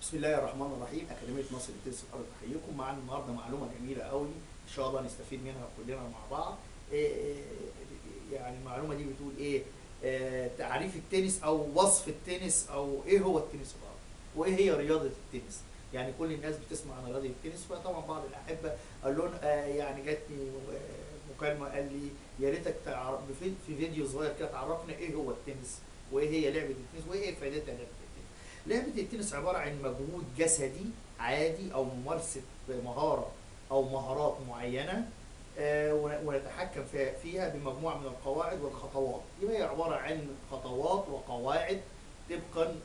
بسم الله الرحمن الرحيم أكاديمية مصر للتنس الأرض تحييكم معانا النهارده معلومة جميلة قوي إن شاء الله نستفيد منها كلنا مع بعض إيه إيه يعني المعلومة دي بتقول إيه آه، تعريف التنس أو وصف التنس أو إيه هو التنس الأرض وإيه هي رياضة التنس يعني كل الناس بتسمع عن رياضة التنس فطبعا بعض الأحبة قال لهم آه، يعني جاتني آه، مكالمة قال لي يا ريتك تعرف في في فيديو صغير كده تعرفنا إيه هو التنس وإيه هي لعبة التنس وإيه فائدتها لعبة التنس لعبة التنس عبارة عن مجهود جسدي عادي أو ممارسة مهارة أو مهارات معينة آه، ون- ونتحكم في- فيها بمجموعة من القواعد والخطوات يبقى هي عبارة عن خطوات وقواعد طبقا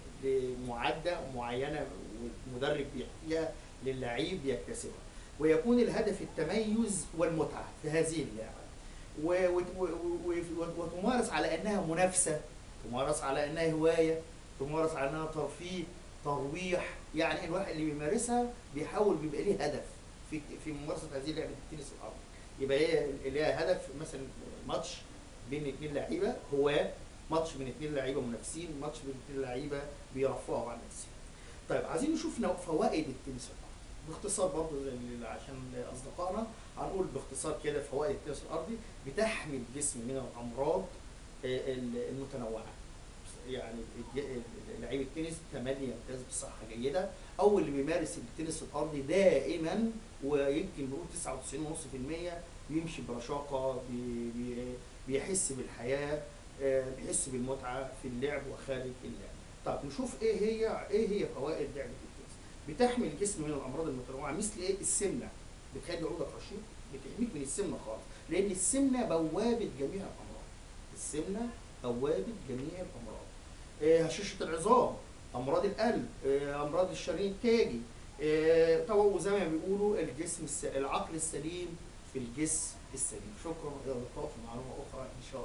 لمعدة معينة والمدرب بيحكيها للعيب يكتسبها ويكون الهدف التميز والمتعة في هذه اللعبة و- وت- و- و- و- وتمارس على أنها منافسة تمارس على أنها هواية تمارس على أنها ترفيه ترويح يعني الواحد اللي بيمارسها بيحاول بيبقى ليه هدف في في ممارسة هذه لعبة التنس الأرضي يبقى هي ليها هدف مثلا ماتش بين اثنين لعيبة هواة ماتش بين اثنين لعيبة منافسين ماتش بين اثنين لعيبة بيرفعوا عن نفسهم طيب عايزين نشوف نوع- فوائد التنس الأرضي باختصار برضه زي اللي- عشان أصدقائنا هنقول باختصار كده فوائد التنس الأرضي بتحمي الجسم من الأمراض آه، ال- المتنوعة يعني الج- لعيب التنس تملي يمتاز بصحة جيدة أو اللي بيمارس التنس الأرضي دائما ويمكن بنقول 99.5% بيمشي برشاقة بي بي بيحس بالحياة آه، بيحس بالمتعة في اللعب وخارج اللعب. طب نشوف ايه هي ايه هي فوائد لعبة التنس؟ بتحمي الجسم من الأمراض المتنوعة مثل ايه؟ السمنة بتخلي عودك رشيق بتحميك من السمنة خالص لأن السمنة بوابة جميع الأمراض. السمنة بوابة جميع الأمراض. آه، هشاشة العظام أمراض القلب آه، أمراض الشرايين التاجي آه، طبعا وزي ما بيقولوا الجسم الس... العقل السليم في الجسم السليم شكرا إلى اللقاء في معلومة أخرى إن شاء الله